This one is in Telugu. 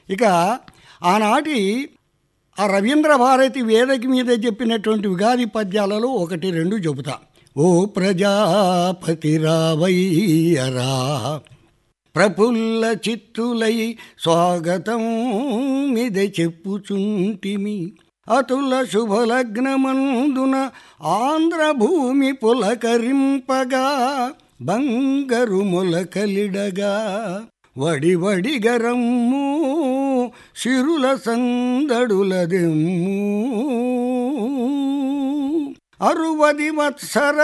ఇక ఆనాటి ఆ రవీంద్ర భారతి వేదిక మీద చెప్పినటువంటి ఉగాది పద్యాలలో ఒకటి రెండు చెబుతా ఓ ప్రజాపతి రావయ్యరా ప్రఫుల్ల చిత్తులై స్వాగతం మీద చెప్పుచుంటిమి అతుల శుభలగ్నమందున ఆంధ్రభూమి పులకరింపగా బంగరు మొలకలిడగా వడి వడి గరమ్ము సిరుల సందడులదెమ్ము అరువది వత్సర